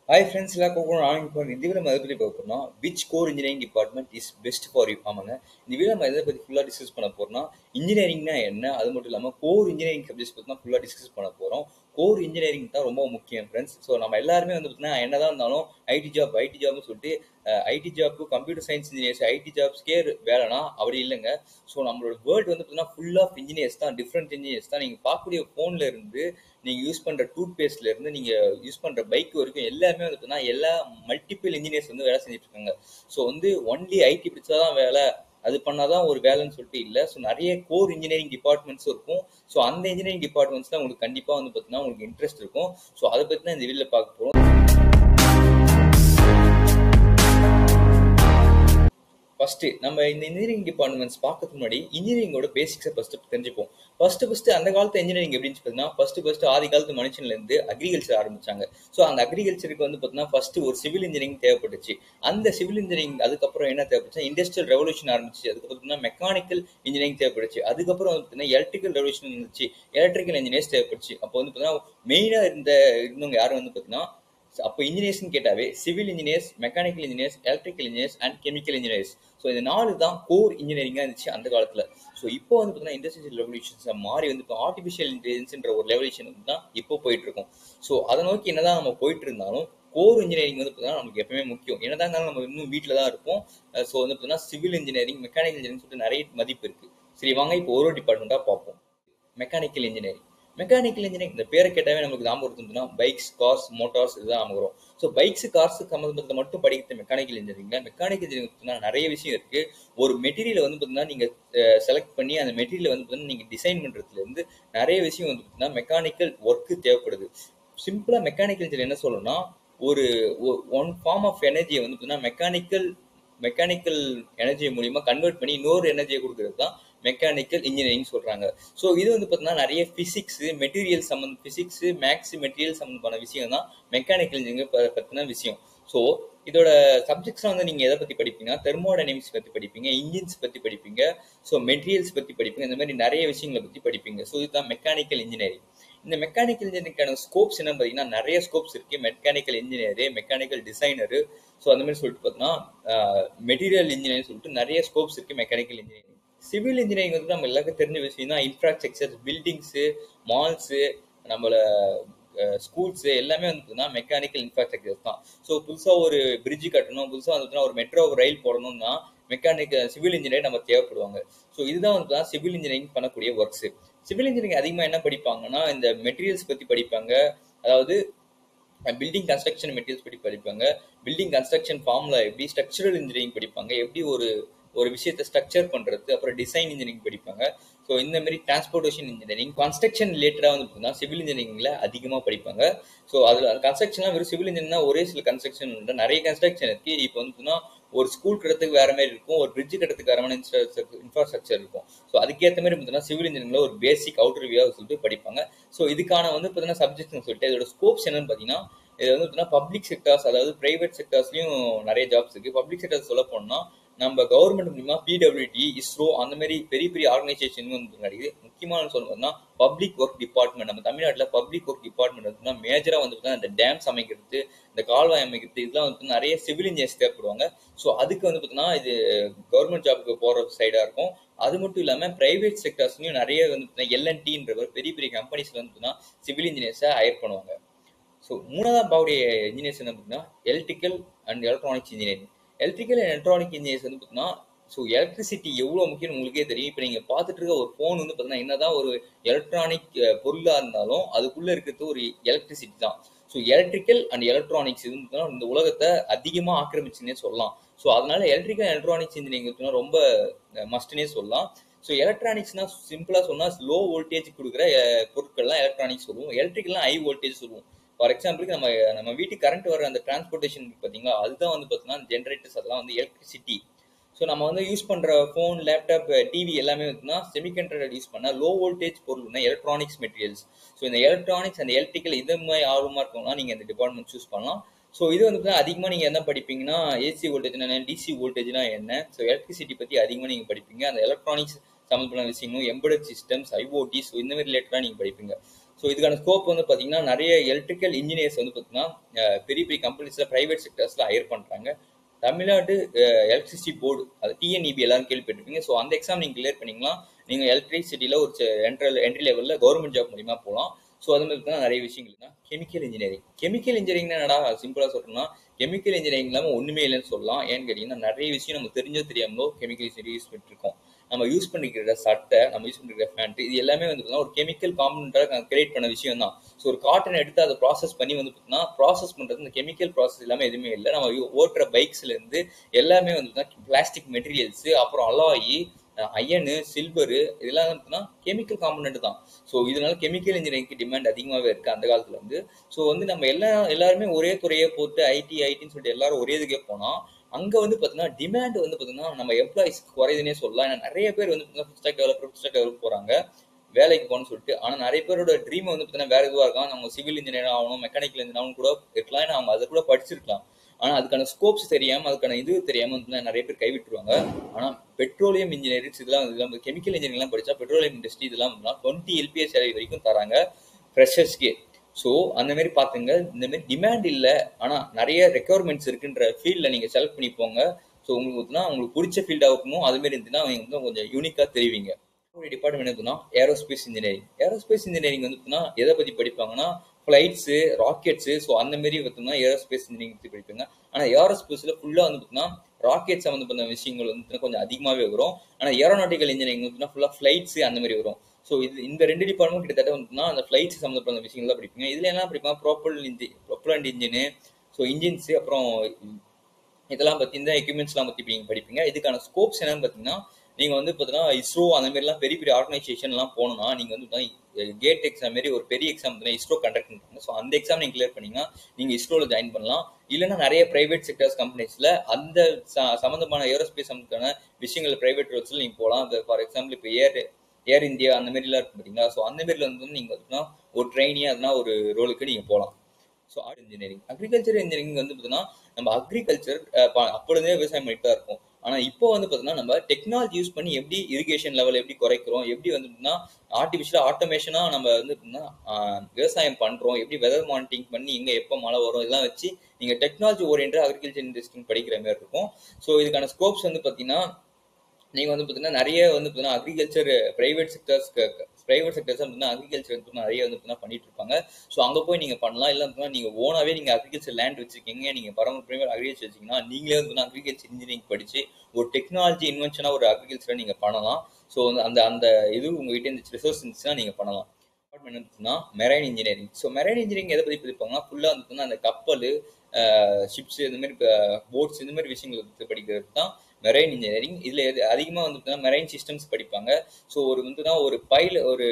hi friends எல்லாருக்கும் நான் இப்போ இந்த வீடியோ நம்ம எதை பற்றி பார்க்க போறோம்னா which core engineering department is best for you ஆமாங்க இந்த வீடியோ நம்ம எதை பற்றி ஃபுல்லாக டிஸ்கஸ் பண்ண போறோம்னா இன்ஜினியரிங்னா என்ன அது மட்டும் இல்லாமல் கோர் இன்ஜினியரிங் சப்ஜெக்ட்ஸ் பற்றி தான் ஃபுல்லாக டிஸ்கஸ் பண்ண போகிறோம் கோர் இன்ஜினியரிங் தான் ரொம்ப முக்கியம் ஃப்ரெண்ட்ஸ் ஸோ நம்ம எல்லாருமே வந்து பார்த்தீங்கன்னா என்னதான் இருந்தாலும் ஐடி ஜாப் ஐடி ஜாப்னு சொல்லிட்டு ஐடி ஜாப்க்கு கம்ப்யூட்டர் சயின்ஸ் இன்ஜினியர்ஸ் ஐடி ஜாப்ஸ்க்கே வேலைனா அப்படி இல்லைங்க ஸோ நம்மளோட வேர்ல்டு வந்து பார்த்தீங்கன்னா ஃபுல் ஆஃப் இன்ஜினியர்ஸ் தான் டிஃப்ரெண்ட் இன்ஜினியர்ஸ் தான் நீங்கள் பார்க்கக்கூடிய ஃபோனில் இருந்து நீங்கள் யூஸ் பண்ணுற டூத் பேஸ்ட்ல இருந்து நீங்கள் யூஸ் பண்ணுற பைக் வரைக்கும் எல்லாமே வந்து பார்த்தீங்கன்னா எல்லா மல்டிபிள் இன்ஜினியர்ஸ் வந்து வேலை செஞ்சுட்டு இருக்காங்க ஸோ வந்து ஒன்லி ஐடி பிடிச்சா தான் வேலை அது பண்ணாதான் ஒரு வேலைன்னு சொல்லிட்டு இல்லை ஸோ நிறைய கோர் இன்ஜினியரிங் டிபார்ட்மெண்ட்ஸும் இருக்கும் ஸோ அந்த இன்ஜினியரிங் டிபார்ட்மெண்ட்ஸ்ல உங்களுக்கு கண்டிப்பாக வந்து பார்த்தீங்கன்னா உங்களுக்கு இன்ட்ரெஸ்ட் இருக்கும் ஸோ அதை பற்றி தான் இந்த வீடியோவில் பார்க்க போகிறோம் ஃபர்ஸ்ட் நம்ம இந்த இன்ஜினியரிங் டிபார்ட்மெண்ட்ஸ் பார்க்கறதுக்கு முன்னாடி இன்ஜினியரிங்கோட பேசிக்ஸை ஃபர்ஸ்ட் தெரிஞ்சுப்போம் ஃபர்ஸ்ட் ஃபர்ஸ்ட் அந்த காலத்து இன்ஜினியரிங் எப்படின்னு பார்த்தீங்கன்னா ஃபர்ஸ்ட் ஃபர்ஸ்ட் ஆதி காலத்து மனுஷன்ல இருந்து அக்ரிகல்ச்சர் ஆரம்பிச்சாங்க ஸோ அந்த அக்ரிகல்ச்சருக்கு வந்து பார்த்தீங்கன்னா ஃபர்ஸ்ட் ஒரு சிவில் இன்ஜினியரிங் தேவைப்பட்டுச்சு அந்த சிவில் இன்ஜினியரிங் அதுக்கப்புறம் என்ன தேவைப்பட்டுச்சு இண்டஸ்ட்ரியல் ரெவல்யூஷன் ஆரம்பிச்சு அதுக்கப்புறம் பார்த்தீங்கன்னா மெக்கானிக்கல் இன்ஜினியரிங் தேவைப்பட்டுச்சு அதுக்கப்புறம் வந்து பார்த்தீங்கன்னா எலக்ட்ரிக்கல் ரெவல்யூஷன் இருந்துச்சு எலக்ட்ரிக்கல் இன்ஜினியர்ஸ் தேவைப்பட்டுச்சு அப்போ வந்து பார்த்தீங்கன்னா மெயினாக இருந்த இருந்தவங்க யாரும் வந்து பார்த்தீங்கன்னா அப்போ இன்ஜினியர்ஸ்னு கேட்டாவே civil engineers mechanical engineers electrical engineers and chemical engineers so இந்த நாலு தான் கோர் இன்ஜினியரிங்காக இருந்துச்சு அந்த காலத்தில் ஸோ இப்போ வந்து பார்த்தீங்கன்னா இண்டஸ்ட்ரியல் ரெவல்யூஷன்ஸ் மாறி வந்து இப்போ ஆர்டிஃபிஷியல் இன்டெலிஜென்ஸ்ன்ற ஒரு ரெவல்யூஷன் வந்து தான் இப்போ போயிட்டு இருக்கும் ஸோ அதை நோக்கி என்னதான் நம்ம போயிட்டு இருந்தாலும் கோர் இன்ஜினியரிங் வந்து பார்த்தீங்கன்னா நமக்கு எப்பவுமே முக்கியம் என்னதான் இருந்தாலும் நம்ம இன்னும் வீட்டில் தான் இருப்போம் ஸோ வந்து பார்த்தீங்கன்னா சிவில் இன்ஜினியரிங் மெக்கானிக்கல் இன்ஜினியரிங் சொல்லிட்டு நிறைய மதிப்பு இருக்கு சரி வாங்க இப்போ ஒரு டிபார்ட்மெண்ட்டாக பார்ப்போம் மெக்கானிக்கல் இன்ஜினியரிங் மெக்கானிக்கல் இன்ஜினியரிங் இந்த பேரை கேட்டாவே நமக்கு ஞாபகம் வருதுன்னா பைக்ஸ் கார்ஸ் மோட்டார்ஸ் இதுதான் ஞாபகம் வரும் ஸோ பைக்ஸ் கார்ஸ் சம்மந்தப்பட்ட மட்டும் படிக்கிறது மெக்கானிக்கல் இன்ஜினியரிங்ல மெக்கானிக்கல் இன்ஜினியரிங் நிறைய விஷயம் இருக்கு ஒரு மெட்டீரியலை வந்து பார்த்தீங்கன்னா நீங்க செலக்ட் பண்ணி அந்த மெட்டீரியல் வந்து பார்த்தீங்கன்னா நீங்க டிசைன் பண்றதுல இருந்து நிறைய விஷயம் வந்து பார்த்தீங்கன்னா மெக்கானிக்கல் ஒர்க்கு தேவைப்படுது சிம்பிளா மெக்கானிக்கல் இன்ஜினியர் என்ன சொல்லணும்னா ஒரு ஒன் ஃபார்ம் ஆஃப் எனர்ஜியை வந்து பார்த்தீங்கன்னா மெக்கானிக்கல் மெக்கானிக்கல் எனர்ஜி மூலியமா கன்வெர்ட் பண்ணி இன்னொரு எனர்ஜியை கொடுக்கறது தான் மெக்கானிக்கல் இன்ஜினியரிங் சொல்றாங்க ஸோ இது வந்து பார்த்தீங்கன்னா நிறைய பிசிக்ஸ் மெட்டீரியல் சம்மந்த பிசிக்ஸ் மேக்ஸ் மெட்டீரியல் சம்மந்தமான விஷயம் தான் மெக்கானிக்கல் இன்ஜினியரிங் பற்றின விஷயம் ஸோ இதோட சப்ஜெக்ட்ஸ்லாம் வந்து நீங்கள் எதை பற்றி படிப்பீங்கன்னா தெர்மோடைனமிக்ஸ் பற்றி படிப்பீங்க இன்ஜின்ஸ் பற்றி படிப்பீங்க ஸோ மெட்டீரியல்ஸ் பற்றி படிப்பீங்க இந்த மாதிரி நிறைய விஷயங்களை பற்றி படிப்பீங்க ஸோ இதுதான் மெக்கானிக்கல் இன்ஜினியரிங் இந்த மெக்கானிக்கல் இன்ஜினியரிங்கான ஸ்கோப்ஸ் என்ன பார்த்தீங்கன்னா நிறைய ஸ்கோப்ஸ் இருக்கு mechanical engineer mechanical designer so அந்த மாதிரி சொல்லிட்டு பார்த்தீங்கன்னா மெட்டீரியல் இன்ஜினியரிங் சொல்லிட்டு நிறைய ஸ்கோப்ஸ் இருக்கு மெக்கானிக்கல் இன்ஜினியரிங் சிவில் இன்ஜினியரிங் வந்து நம்ம எல்லாருக்கும் தெரிஞ்ச விஷயம் தான் இன்ஃப்ராஸ்ட்ரக்சர் பில்டிங்ஸு மால்ஸு நம்மள ஸ்கூல்ஸு எல்லாமே வந்து பார்த்தீங்கன்னா மெக்கானிக்கல் இன்ஃப்ராஸ்ட்ரக்சர் தான் ஸோ புதுசாக ஒரு பிரிட்ஜ் கட்டணும் புதுசாக வந்து ஒரு மெட்ரோ ரயில் போடணும்னா மெக்கானிக்கல் சிவில் இன்ஜினியர் நம்ம தேவைப்படுவாங்க ஸோ இதுதான் வந்து தான் சிவில் இன்ஜினியரிங் பண்ணக்கூடிய ஒர்க்ஸ் சிவில் இன்ஜினியரிங் அதிகமாக என்ன படிப்பாங்கன்னா இந்த மெட்டீரியல்ஸ் பற்றி படிப்பாங்க அதாவது பில்டிங் கன்ஸ்ட்ரக்ஷன் மெட்டீரியல்ஸ் பற்றி படிப்பாங்க பில்டிங் கன்ஸ்ட்ரக்ஷன் ஃபார்ம்ல எப்படி ஸ்ட்ரக்சரல் இன்ஜினியரிங் படிப்பாங்க எப்படி ஒரு ஒரு விஷயத்தை ஸ்ட்ரக்சர் பண்றது அப்புறம் டிசைன் இன்ஜினியரிங் படிப்பாங்க ஸோ இந்த மாதிரி டிரான்ஸ்போர்டேஷன் இன்ஜினியரிங் கன்ஸ்ட்ரக்ஷன் ரிலேட்டடாக வந்து பார்த்தீங்கன்னா சிவில் இன்ஜினியரிங்ல அதிகமாக படிப்பாங்க ஸோ அதில் கன்ஸ்ட்ரக்ஷன்லாம் வெறும் சிவில் இன்ஜினியர்னா ஒரே சில கன்ஸ்ட்ரக்ஷன் நிறைய கன்ஸ்ட்ரக்ஷன் இருக்கு இப்போ வந்து பார்த்தீங்கன்னா ஒரு ஸ்கூல் கட்டுறதுக்கு வேற மாதிரி இருக்கும் ஒரு பிரிட்ஜ் கட்டுறதுக்கு வேற மாதிரி இன்ஃப்ராஸ்ட்ரக்சர் இருக்கும் ஸோ அதுக்கேற்ற மாதிரி பார்த்தீங்கன்னா சிவில் இன்ஜினியரிங்ல ஒரு பேசிக் அவுட்டர் வியூ சொல்லிட்டு படிப்பாங்க ஸோ இதுக்கான வந்து பார்த்தீங்கன்னா சப்ஜெக்ட்னு சொல்லிட்டு இதோட ஸ்கோப்ஸ் என்னன்னு பார்த்தீங்கன்னா இது வந்து பார்த்தீங்கன்னா பப்ளிக் செக்டர்ஸ் அதாவது பிரைவேட் செக்டர்ஸ்லையும் நிறைய ஜாப்ஸ் இருக்கு பப்ளிக் செக்டர்ஸ் சொல்ல போனோம்னா நம்ம கவர்மெண்ட் மூலியமா பிடபிள்யூடி இஸ்ரோ அந்த மாதிரி பெரிய பெரிய ஆர்கனைசேஷன் வந்து கிடைக்குது முக்கியமான சொல்லணும்னா பப்ளிக் ஒர்க் டிபார்ட்மெண்ட் நம்ம தமிழ்நாட்டில் பப்ளிக் ஒர்க் டிபார்ட்மெண்ட் வந்து மேஜரா வந்து இந்த டேம்ஸ் அமைக்கிறது இந்த கால்வாய் அமைக்கிறது இதெல்லாம் வந்து நிறைய சிவில் இன்ஜினியர்ஸ் தேவைப்படுவாங்க ஸோ அதுக்கு வந்து பார்த்தீங்கன்னா இது கவர்மெண்ட் ஜாபுக்கு போற சைடா இருக்கும் அது மட்டும் இல்லாம பிரைவேட் செக்டர்ஸ்லயும் நிறைய வந்து எல்என்டின்ற பெரிய பெரிய கம்பெனிஸ்ல வந்து சிவில் இன்ஜினியர்ஸை ஹயர் பண்ணுவாங்க ஸோ மூணாவது பாவுடைய இன்ஜினியர்ஸ் என்ன பார்த்தீங்கன்னா electrical and electronics engineering electrical and electronic engineers வந்து பார்த்தீங்கன்னா ஸோ எலக்ட்ரிசிட்டி எவ்வளோ முக்கியம் உங்களுக்கே தெரியும் இப்போ நீங்கள் பார்த்துட்டு இருக்க ஒரு ஃபோன் வந்து பார்த்தீங்கன்னா என்னதான் ஒரு எலக்ட்ரானிக் பொருளாக இருந்தாலும் அதுக்குள்ளே இருக்கிறது ஒரு எலக்ட்ரிசிட்டி தான் ஸோ எலக்ட்ரிக்கல் அண்ட் எலக்ட்ரானிக்ஸ் இது இந்த உலகத்தை அதிகமாக ஆக்கிரமிச்சுன்னே சொல்லலாம் ஸோ அதனால எலக்ட்ரிக்கல் எலக்ட்ரானிக்ஸ் இன்ஜினியரிங் ரொம்ப மஸ்ட்னே சொல்லலாம் ஸோ எலக்ட்ரானிக்ஸ்னா சிம்பிளாக சொன்னால் லோ வோல்டேஜ் கொடுக்குற பொருட்கள்லாம் எலக்ட்ரானிக்ஸ் சொல்லுவோம் எலக்ட்ரிக்கல்லாம் ஹை வோல்டேஜ் சொல்லுவோம் ஃபார் எக்ஸாம்பிளுக்கு நம்ம நம்ம வீட்டுக்கு கரண்ட் வர அந்த டிரான்ஸ்போர்ட்டேஷன் பார்த்தீங்களா அதுதான் வந்து பார்த்தீங்கன்னா ஜென்ரேட்டர்ஸ் அதெல்லாம் வந்து எலக்ட்ரிசிட்டி ஸோ நம்ம வந்து யூஸ் பண்ணுற ஃபோன் லேப்டாப் டிவி எல்லாமே வந்துன்னா செமிகண்டக்டர் யூஸ் பண்ண லோ வோல்டேஜ் பொருள்னா எலக்ட்ரானிக்ஸ் மெட்டீரியல்ஸ் ஸோ இந்த எலக்ட்ரானிக்ஸ் அண்ட் எலக்ட்ரிக்கல் இது மாதிரி ஆர்வமாக இருக்கவங்களாம் நீங்கள் இந்த டிபார்ட்மெண்ட் சூஸ் பண்ணலாம் ஸோ இது வந்து அதிகமாக நீங்கள் என்ன படிப்பீங்கன்னா ஏசி வோல்டேஜ்னா என்ன டிசி வோல்டேஜ்னா என்ன ஸோ எலக்ட்ரிசிட்டி பற்றி அதிகமாக நீங்கள் படிப்பீங்க அந்த எலக்ட்ரானிக்ஸ் சம்மந்தப்பட்ட விஷயங்களும் எம்படட் சிஸ்டம்ஸ் ஐஓடி ஸோ இந்த மாதிரி ரிலேட்டடாக நீங்கள் படிப்பீங்க ஸோ இதுக்கான ஸ்கோப் வந்து பார்த்தீங்கன்னா நிறைய எலக்ட்ரிக்கல் இன்ஜினியர்ஸ் வந்து பார்த்தீங்கன்னா அஹ், பெரிய பெரிய கம்பெனிஸில் ப்ரைவேட் செக்டர்ஸில் ஹையர் பண்ணுறாங்க தமிழ்நாடு எலக்ட்ரிசிட்டி போர்டு அது டிஎன்இபி எல்லாரும் கேள்விப்பட்டிருப்பீங்க ஸோ அந்த எக்ஸாம் நீங்கள் கிளியர் பண்ணீங்கன்னா நீங்கள் எலக்ட்ரிசிட்டியில் ஒரு என்ட்ரல் என்ட்ரி லெவலில் கவர்மெண்ட் ஜாப் மூலியமா போகலாம் ஸோ அது மாதிரி பார்த்தீங்கன்னா நிறைய விஷயங்கள் தான் கெமிக்கல் இன்ஜினியரிங் கெமிக்கல் இன்ஜினியரிங் என்னடா சிம்பிளாக சொல்கிறோம்னா கெமிக்கல் இன்ஜினியரிங் இல்லாமல் ஒன்றுமே இல்லைன்னு சொல்லலாம் ஏன்னு கேட்டிங்கன்னா நிறைய விஷயம் நம்ம தெரிஞ்சோ தெரியாமலோ கெமிக்கல் இன்ஜினியரிங் யூஸ் பண்ணிருக்கோம் நம்ம யூஸ் பண்ணிக்கிற சட்டை நம்ம யூஸ் பண்ணிக்கிற பேண்ட் இது எல்லாமே வந்து பார்த்தீங்கன்னா ஒரு கெமிக்கல் காம்பனண்ட்டாக கிரியேட் பண்ண விஷயம் தான் ஸோ ஒரு காட்டன் எடுத்து அதை ப்ராசஸ் பண்ணி வந்து பார்த்தீங்கன்னா ப்ராசஸ் பண்ணுறது இந்த கெமிக்கல் ப்ராசஸ் எல்லாமே எதுவுமே இல்லை நம்ம யூ- ஓட்டுற பைக்ஸ்லேருந்து எல்லாமே வந்து பார்த்தீங்கன்னா பிளாஸ்டிக் மெட்டீரியல்ஸு அப்புறம் அலாயி அயனு சில்வரு இதெல்லாம் வந்து பார்த்தீங்கன்னா கெமிக்கல் காம்பனண்ட் தான் ஸோ இதனால கெமிக்கல் இன்ஜினியரிங்க்கு டிமாண்ட் அதிகமாகவே இருக்குது அந்த காலத்துல வந்து ஸோ வந்து நம்ம எல்லா எல்லாருமே ஒரே துறையை போட்டு ஐடி ஐடின்னு சொல்லிட்டு எல்லாரும் ஒரே இதுக்கே போனால் அங்கே வந்து பார்த்தீங்கன்னா டிமாண்ட் வந்து பார்த்தீங்கன்னா நம்ம எம்ப்ளாயிஸ் குறையுதுன்னே சொல்லலாம் ஏன்னா நிறைய பேர் வந்து பார்த்தீங்கன்னா full stack developer full stack develop போகிறாங்க வேலைக்கு போகணும்னு சொல்லிட்டு ஆனால் நிறைய பேரோட ட்ரீம் வந்து பார்த்தீங்கன்னா வேற இதுவாக இருக்கலாம் நம்ம சிவில் இன்ஜினியர் ஆகணும் மெக்கானிக்கல் இன்ஜினியர் ஆகணும் கூட இருக்கலாம் ஏன்னா அவங்க அதை கூட படிச்சிருக்கலாம் ஆனால் அதுக்கான ஸ்கோப்ஸ் தெரியாமல் அதுக்கான இது தெரியாமல் வந்து நிறைய பேர் கைவிட்டுருவாங்க ஆனால் பெட்ரோலியம் இன்ஜினியரிங்ஸ் இதெல்லாம் இதெல்லாம் கெமிக்கல் இன்ஜினியரிங்லாம் படித்தா பெட்ரோலியம் இண்டஸ்ட்ரி இதெல்லாம் டுவெண்ட்டி எல்பிஎஸ் சேலரி வரைக்கும் தராங்க ஃப்ரெஷர்ஸ்க்கே ஸோ அந்த மாதிரி பார்த்துங்க இந்த மாதிரி டிமாண்ட் இல்லை ஆனால் நிறைய ரெக்குவயர்மெண்ட்ஸ் இருக்குன்ற ஃபீல்டில் நீங்கள் செலக்ட் பண்ணி போங்க ஸோ உங்களுக்கு பார்த்தீங்கன்னா உங்களுக்கு பிடிச்ச ஃபீல்டாக இருக்கணும் அது மாதிரி இருந்துச்சுன்னா அவங்க வந்து கொஞ்சம் யூனிக்காக தெரிவிங்க ஒரு டிபார்ட்மெண்ட் எதுனா ஏரோஸ்பேஸ் இன்ஜினியரிங் ஏரோஸ்பேஸ் இன்ஜினியரிங் வந்து பார்த்தீங்கன்னா எதை பற்றி படிப்பாங்கன்னா ஃப்ளைட்ஸு ராக்கெட்ஸு ஸோ அந்த மாதிரி பார்த்தோம்னா ஏரோஸ்பேஸ் இன்ஜினியரிங் பற்றி படிப்பாங்க ஆனால் ஏரோஸ்பேஸில் ஃபுல்லாக வந்து பார்த்தீங்கன்னா ராக்கெட் சம்மந்தப்பட்ட விஷயங்கள் வந்து பார்த்தீங்கன்னா கொஞ்சம் அதிகமாகவே வரும் ஆனால் ஏரோநாட்டிக்கல் இன்ஜினியரிங் வந்து ஃபுல்லாக ஃப்ளைட்ஸு அந்த மாதிரி வரும் ஸோ இது இந்த ரெண்டு டிபார்ட்மெண்ட் கிட்டத்தட்ட வந்துன்னா அந்த ஃப்ளைட்ஸ் சம்மந்தப்பட்ட விஷயங்கள் தான் படிப்பீங்க இதில் என்ன படிப்பாங்க propel engine propellant engine so engines அப்புறம் இதெல்லாம் பற்றி இந்த எக்யூப்மெண்ட்ஸ்லாம் பற்றி நீங்கள் படிப்பீங்க இதுக்கான ஸ்கோப்ஸ் என்னன்னு பார்த்தீங்கன்னா நீங்கள் வந்து பார்த்தீங்கன்னா இஸ்ரோ அந்த மாதிரிலாம் பெரிய பெரிய ஆர்கனைசேஷன்லாம் போகணும்னா நீங்கள் வந்து கேட் எக்ஸாம் மாரி ஒரு பெரிய எக்ஸாம் வந்து இஸ்ரோ கண்டக்ட் பண்ணுறாங்க ஸோ அந்த எக்ஸாம் நீங்கள் கிளியர் பண்ணீங்கன்னா நீங்கள் இஸ்ரோவில் ஜாயின் பண்ணலாம் இல்லைன்னா நிறைய பிரைவேட் செக்டர்ஸ் கம்பெனிஸில் அந்த ச- சம்மந்தமான ஏரோஸ்பேஸ் சம்மந்தமான விஷயங்கள் பிரைவேட் ரோல்ஸில் நீங்கள் போகலாம் ஃபார் எக்ஸாம்பிள் இப்போ ஏர் ஏர் இந்தியா அந்த மாதிரிலாம் இருக்கு பார்த்தீங்களா ஸோ அந்த மாதிரில வந்து நீங்கள் பார்த்தீங்கன்னா ஒரு ட்ரைனியாக அதுனா ஒரு ரோலுக்கு நீங்கள் போகலாம் so art engineering agriculture engineering வந்து பார்த்தீங்கன்னா நம்ம அக்ரிகல்ச்சர் அப்பொழுதே விவசாயம் பண்ணிட்டு தான் இருக்கும் ஆனால் இப்போ வந்து பார்த்தீங்கன்னா நம்ம டெக்னாலஜி யூஸ் பண்ணி எப்படி இரிகேஷன் லெவல் எப்படி குறைக்கிறோம் எப்படி வந்து பார்த்தீங்கன்னா ஆர்டிஃபிஷியலாக ஆட்டோமேஷனாக நம்ம வந்து பார்த்தீங்கன்னா ஆஹ், விவசாயம் பண்ணுறோம் எப்படி வெதர் மானிட்டரிங் பண்ணி எங்கே எப்போ மழை வரும் இதெல்லாம் வச்சு நீங்கள் டெக்னாலஜி ஓரியன்ட் அக்ரிகல்ச்சர் இண்டஸ்ட்ரி படிக்கிற மாதிரி இருக்கும் ஸோ இதுக்கான ஸ்கோப்ஸ் வந்து பார்த்தீங்கன்னா நீங்கள் வந்து பார்த்தீங்கன்னா நிறைய வந்து பார்த்தீங்கன்னா அக்ரிகல்ச்சர் ப்ரைவேட் செக்டர்ஸ்க்கு ப்ரைவேட் செக்டர்ஸ் வந்து அக்ரிகல்ச்சர் வந்து நிறைய வந்து பார்த்தீங்கன்னா பண்ணிட்டு இருப்பாங்க ஸோ அங்கே போய் நீங்கள் பண்ணலாம் இல்லை அப்படின்னா நீங்கள் ஓனாகவே நீங்கள் அக்ரிகல்ச்சர் லேண்ட் வச்சிருக்கீங்க நீங்கள் பரம அக்ரிகல்ச்சர் வச்சிங்கன்னா நீங்களே வந்து அக்ரிகல்ச்சர் இன்ஜினியரிங் படிச்சு ஒரு டெக்னாலஜி இன்வென்ஷனாக ஒரு அக்ரிகல்ச்சரை நீங்கள் பண்ணலாம் ஸோ வந்து அந்த அந்த இது உங்ககிட்ட இந்த ரிசோர்ஸ் இருந்துச்சுன்னா நீங்கள் பண்ணலாம் டிபார்ட்மெண்ட் வந்துச்சுன்னா marine engineering so marine engineering எதை பற்றி படிப்பாங்கன்னா ஃபுல்லாக வந்துட்டுனா அந்த கப்பல் ஷிப்ஸ் இந்த மாதிரி போட்ஸ் இந்த மாதிரி விஷயங்களை பற்றி படிக்கிறது தான் மெரைன் இன்ஜினியரிங் இதில் எது அதிகமாக வந்து மெரைன் சிஸ்டம்ஸ் படிப்பாங்க ஸோ ஒரு வந்துன்னா ஒரு பைல ஒரு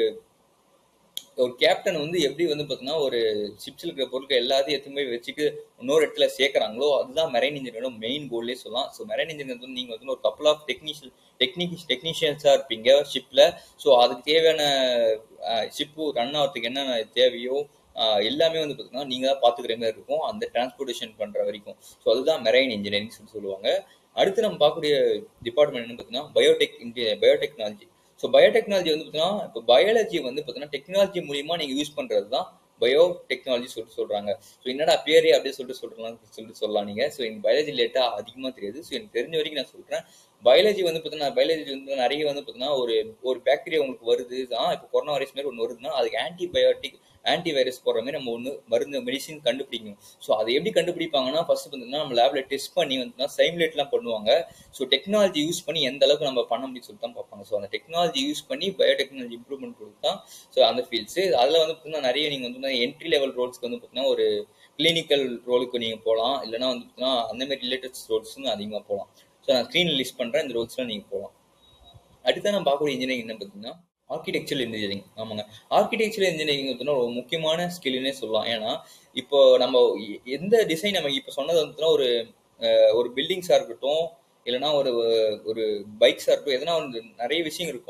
ஒரு கேப்டன் வந்து எப்படி வந்து பார்த்தீங்கன்னா ஒரு ஷிப்ஸில் இருக்கிற பொருட்கள் எல்லாத்தையும் எடுத்து போய் வச்சுட்டு இன்னொரு இடத்துல சேர்க்குறாங்களோ அதுதான் மெரைன் இன்ஜினியரோட மெயின் கோல்லே சொல்லலாம் ஸோ மெரைன் இன்ஜினியர் வந்து நீங்கள் வந்து ஒரு கப்பல் ஆஃப் டெக்னீஷியல் டெக்னிக் டெக்னீஷியன்ஸாக இருப்பீங்க ஷிப்பில் ஸோ அதுக்கு தேவையான ஷிப்பு ரன் ஆகிறதுக்கு என்னென்ன தேவையோ ஆஹ் எல்லாமே வந்து பார்த்தீங்கன்னா நீங்கள் தான் பார்த்துக்கிற மாதிரி இருக்கும் அந்த டிரான்ஸ்போர்ட்டேஷன் பண்ணுற வரைக்கும் ஸோ அதுதான் மெரைன் இன்ஜினியரிங் சொல்லி சொல்லுவாங்க அடுத்து நம்ம பார்க்கக்கூடிய டிபார்ட்மெண்ட் என்ன பார்த்தீங்கன்னா பயோடெக் பயோடெக்னாலஜி ஸோ பயோடெக்னாலஜி வந்து பார்த்தீங்கன்னா இப்போ பயாலஜி வந்து பார்த்தீங்கன்னா டெக்னாலஜி மூலியமா நீங்கள் யூஸ் பண்ணுறது தான் பயோ டெக்னாலஜி சொல்லிட்டு சொல்கிறாங்க ஸோ என்னடா பேரே அப்படியே சொல்லிட்டு சொல்கிறலாம் சொல்லிட்டு சொல்லலாம் நீங்கள் ஸோ எனக்கு பயாலஜி லேட்டாக அதிகமாக தெரியாது ஸோ எனக்கு தெரிஞ்ச வரைக்கும் நான் சொல்கிறேன் பயாலஜி வந்து பார்த்தீங்கன்னா பயாலஜி வந்து நிறைய வந்து பார்த்தீங்கன்னா ஒரு ஒரு பாக்டீரியா உங்களுக்கு வருது தான் இப்போ கொரோனா வைரஸ் மாதிரி ஒன்று வருதுன்னா அதுக்கு ஆன்டிபயோட்டிக் ஆன்டி வைரஸ் போடுற மாதிரி நம்ம ஒன்று மருந்து மெடிசின் கண்டுபிடிக்கணும் ஸோ அதை எப்படி கண்டுபிடிப்பாங்கன்னா ஃபர்ஸ்ட் பார்த்தீங்கன்னா நம்ம லேப்ல டெஸ்ட் பண்ணி வந்து சைம்லேட்லாம் பண்ணுவாங்க ஸோ டெக்னாலஜி யூஸ் பண்ணி எந்த அளவுக்கு நம்ம பண்ண முடியும் சொல்லிட்டு தான் பார்ப்பாங்க ஸோ அந்த டெக்னாலஜி யூஸ் பண்ணி பயோடெக்னாலஜி இம்ப்ரூவ்மெண்ட் கொடுத்து தான் ஸோ அந்த ஃபீல்ட்ஸு அதில் வந்து பார்த்தீங்கன்னா நிறைய நீங்கள் வந்து என்ட்ரி லெவல் ரோல்ஸ்க்கு வந்து பார்த்தீங்கன்னா ஒரு கிளினிக்கல் ரோலுக்கு நீங்கள் போகலாம் இல்லைனா வந்து பார்த்தீங்கன்னா அந்த மாதிரி ரிலேட்டட் ரோல்ஸும் அதிகமாக போகலாம் ஸோ நான் ஸ்க்ரீனில் லிஸ்ட் பண்ணுறேன் இந்த ரோல்ஸ்லாம் நீங்கள் போகலாம் அடுத்து நான் பார்க்கக்கூடிய இன்ஜினியரிங் என்ன பார்த்தீங்கன்னா ஆர்கிடெக்சர் இன்ஜினியரிங் ஆமாங்க ஆர்கிடெக்சர் இன்ஜினியரிங் பார்த்தீங்கன்னா ஒரு முக்கியமான ஸ்கில்னே சொல்லலாம் ஏன்னா இப்போ நம்ம எ- எந்த டிசைன் நம்ம இப்போ சொன்னது வந்துன்னா ஒரு அஹ், ஒரு பில்டிங்ஸாக இருக்கட்டும் இல்லைன்னா ஒரு ஒரு பைக்ஸாக இருக்கட்டும் எதனா வந்து நிறைய விஷயம் இருக்கும் ஸோ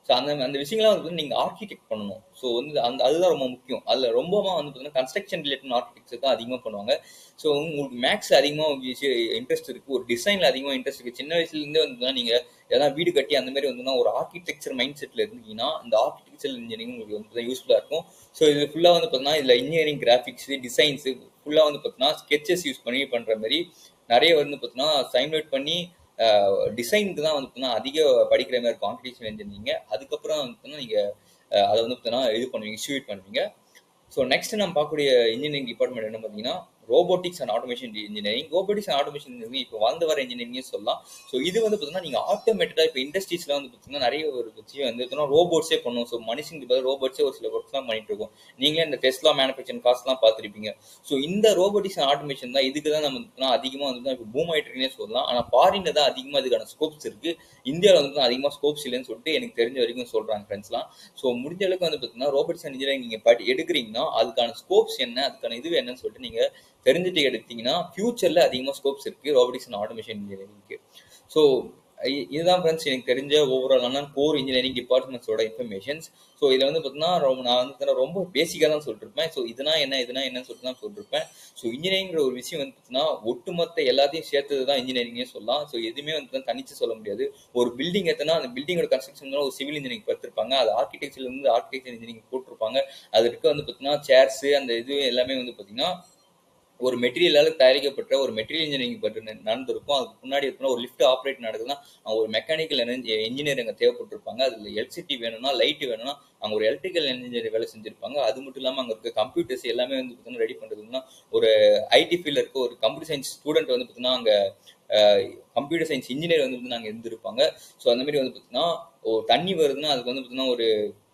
ஸோ அந்த அந்த விஷயங்கள்லாம் வந்து நீங்கள் ஆர்கிடெக்ட் பண்ணணும் ஸோ வந்து அந்த அதுதான் ரொம்ப முக்கியம் அதில் ரொம்பமாக வந்து பார்த்தீங்கன்னா கன்ஸ்ட்ரக்ஷன் ரிலேட்டட் ஆர்கிடெக்சர் தான் அதிகமாக பண்ணுவாங்க ஸோ உங்களுக்கு மேக்ஸ் அதிகமாக இன்ட்ரெஸ்ட் இருக்குது ஒரு டிசைனில் அதிகமாக இன்ட்ரெஸ்ட் இருக்குது சின்ன வயசுலேருந்தே வந்து நீங்கள் எதனா வீடு கட்டி அந்த மாதிரி வந்துன்னா ஒரு ஆர்கிடெக்சர் மைண்ட் செட்டில் இருந்தீங்கன்னா இந்த ஆர்கிடெக்சர் இன்ஜினியரிங் உங்களுக்கு வந்து யூஸ்ஃபுல்லாக இருக்கும் ஸோ இது ஃபுல்லாக வந்து பார்த்தீங்கன்னா இதில் இன்ஜினியரிங் கிராஃபிக்ஸ் டிசைன்ஸு ஃபுல்லாக வந்து பார்த்தீங்கன்னா ஸ்கெச்சஸ் யூஸ் பண்ணி பண்ணுற மாதிரி நிறைய வந்து பார்த்தீங்கன்னா சைன்லைட் பண்ணி டிசைனுக்கு தான் வந்து பார்த்தீங்கன்னா அதிக படிக்கிற மாதிரி இருக்கும் ஆர்கிடெக்சர் இன்ஜினியரிங் அதுக்கப்புறம் வந்து பார்த்தீங்கன்னா நீங்கள் அதை வந்து பார்த்தீங்கன்னா இது பண்ணுவீங்க இஷ்யூட் பண்ணுவீங்க ஸோ நெக்ஸ்ட் நம்ம பார்க்கக்கூடிய இன்ஜினியரிங் டிபார்ட்மெண்ட் என்ன பார்த்தீங்கன்னா robotics and automation engineering robotics and automation engineering இப்போ வாழ்ந்து வர இன்ஜினியரிங் சொல்லலாம் ஸோ இது வந்து பார்த்தீங்கன்னா நீங்கள் ஆட்டோமேட்டிக்காக இப்போ இண்டஸ்ட்ரீஸ்ல வந்து பார்த்தீங்கன்னா நிறைய ஒரு விஷயம் வந்து பார்த்தீங்கன்னா ரோபோட்ஸே பண்ணும் ஸோ மனுஷனுக்கு பதில் ரோபோட்ஸே ஒரு சில ஒர்க்ஸ்லாம் பண்ணிட்டு இருக்கோம் நீங்களே இந்த டெஸ்ட்லா மேனுஃபேக்சரிங் காஸ்ட்லாம் பார்த்துருப்பீங்க ஸோ இந்த ரோபோட்டிக்ஸ் அண்ட் ஆட்டோமேஷன் தான் இதுக்கு தான் நம்ம அதிகமாக வந்து இப்போ பூம் ஆயிட்டு இருக்குன்னே சொல்லலாம் ஆனால் ஃபாரின்ல தான் அதிகமாக இதுக்கான ஸ்கோப்ஸ் இருக்கு இந்தியாவில் வந்து அதிகமாக ஸ்கோப்ஸ் இல்லைன்னு சொல்லிட்டு எனக்கு தெரிஞ்ச வரைக்கும் சொல்றாங்க ஃப்ரெண்ட்ஸ்லாம் ஸோ முடிஞ்ச அளவுக்கு வந்து பார்த்தீங்கன்னா ரோபோட்டிக்ஸ் அண்ட் இன்ஜினியரிங் நீங்கள் படி எடுக்கிறீங்கன்னா அதுக்கான ஸ்கோப்ஸ் என்ன அதுக்கான இது என்னன்னு சொல்லிட்டு நீங்கள் தெரிஞ்சுட்டு எடுத்தீங்கன்னா ஃபியூச்சரில் அதிகமாக ஸ்கோப்ஸ் இருக்குது ரோபோட்டிக்ஸ் அண்ட் ஆட்டோமேஷன் இன்ஜினியரிங்க்கு ஸோ இதுதான் ஃப்ரெண்ட்ஸ் எனக்கு தெரிஞ்ச ஓவராலான கோர் இன்ஜினியரிங் டிபார்ட்மெண்ட்ஸோட இன்ஃபர்மேஷன்ஸ் ஸோ இதில் வந்து பார்த்தீங்கன்னா ரொம்ப நான் வந்து ரொம்ப பேசிக்காக தான் சொல்லிருப்பேன் ஸோ இதுனா என்ன இதுனா என்னன்னு சொல்லிட்டு தான் சொல்லிருப்பேன் ஸோ இன்ஜினியரிங்கிற ஒரு விஷயம் வந்து பார்த்தீங்கன்னா ஒட்டுமொத்த எல்லாத்தையும் சேர்த்தது தான் இன்ஜினியரிங்கே சொல்லலாம் ஸோ எதுவுமே வந்து தனிச்சு சொல்ல முடியாது ஒரு பில்டிங் எத்தனா அந்த பில்டிங்கோட கன்ஸ்ட்ரக்ஷன் ஒரு சிவில் இன்ஜினியரிங் பார்த்துருப்பாங்க அது ஆர்கிடெக்சர்லேருந்து ஆர்கிடெக்சர் இன்ஜினியரிங் போட்டிருப்பாங்க அதற்கு வந்து பார்த்தீங்கன்னா சேர்ஸு அந்த இது எல்லாமே வந்து பார்த்தீங்கன்னா ஒரு மெட்டீரியலால் தயாரிக்கப்பட்ட ஒரு மெட்டீரியல் இன்ஜினியரிங் பற்றி நடந்திருக்கும் அதுக்கு முன்னாடி இருக்கணும் ஒரு லிஃப்ட் ஆப்ரேட் நடக்குதுன்னா அவங்க ஒரு மெக்கானிக்கல் இன்ஜினியர் அங்கே தேவைப்பட்டிருப்பாங்க அதில் எலக்ட்ரிசிட்டி வேணும்னா லைட் வேணும்னா அவங்க ஒரு எலக்ட்ரிக்கல் இன்ஜினியர் வேலை செஞ்சிருப்பாங்க அது மட்டும் இல்லாமல் அங்கே இருக்க கம்ப்யூட்டர்ஸ் எல்லாமே வந்து பார்த்தீங்கன்னா ரெடி பண்ணுறதுன்னா ஒரு ஐடி ஃபீல்டில் இருக்க ஒரு கம்ப்யூட்டர் சயின்ஸ் ஸ்டூடெண்ட் வந்து பார்த்தீங்கன்னா அங்கே கம்ப்யூட்டர் சயின்ஸ் இன்ஜினியர் வந்து பார்த்தீங்கன்னா அங்கே இருந்திருப்பாங்க ஸோ அந்த மாதிரி வந்து பார்த்தீங்கன்னா ஒரு தண்ணி வருதுன்னா அதுக்கு வந்து பார்த்தீங்கன்னா ஒரு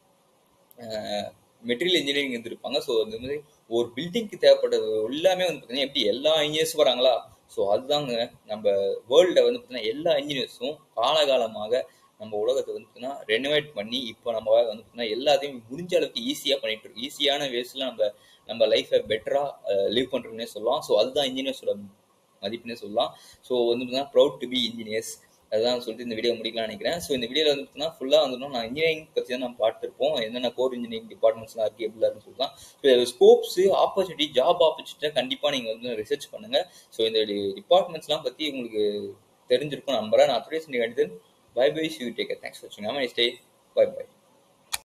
மெட்டீரியல் இன்ஜினியரிங் இருந்திருப்பாங்க ஸோ அந்த மாதிரி ஒரு பில்டிங்க்கு தேவைப்படுறது எல்லாமே வந்து பார்த்தீங்கன்னா எப்படி எல்லா இன்ஜினியர்ஸும் வராங்களா ஸோ அதுதாங்க நம்ம வேர்ல்டில் வந்து பார்த்தீங்கன்னா எல்லா இன்ஜினியர்ஸும் காலகாலமாக நம்ம உலகத்தை வந்து பார்த்தீங்கன்னா ரெனோவேட் பண்ணி இப்போ நம்ம வந்து பார்த்தீங்கன்னா எல்லாத்தையும் முடிஞ்ச அளவுக்கு ஈஸியாக பண்ணிட்டு இருக்கோம் ஈஸியான வேஸில் நம்ம நம்ம லைஃப்பை பெட்டராக லிவ் பண்ணுறோம்னே சொல்லலாம் ஸோ அதுதான் இன்ஜினியர்ஸோட மதிப்புனே சொல்லலாம் ஸோ வந்து பார்த்தீங்கன்னா ப்ரௌட் டு பி இன்ஜினியர்ஸ் அதுதான் சொல்லிட்டு இந்த வீடியோ முடிக்கலாம்னு நினைக்கிறேன் ஸோ இந்த வீடியோவில் வந்து பார்த்தீங்கன்னா ஃபுல்லாக வந்து நான் இன்ஜினியரிங் பற்றி தான் நான் பார்த்துருப்போம் என்னென்ன கோர் இன்ஜினியரிங் டிபார்ட்மெண்ட்ஸ்லாம் இருக்குது எப்படி இருக்குன்னு சொல்லலாம் ஸோ ஸ்கோப்ஸு ஆப்பர்ச்சுனிட்டி ஜாப் ஆப்பர்ச்சுனிட்டியை கண்டிப்பாக நீங்கள் வந்து ரிசர்ச் பண்ணுங்கள் ஸோ இந்த டிபார்ட்மெண்ட்ஸ்லாம் பற்றி உங்களுக்கு தெரிஞ்சிருக்கும் நம்புறேன் நான் அப்படியே சொல்லி கண்டித்து bye bye you take thanks for வாட்சிங் ஸ்டே பை பை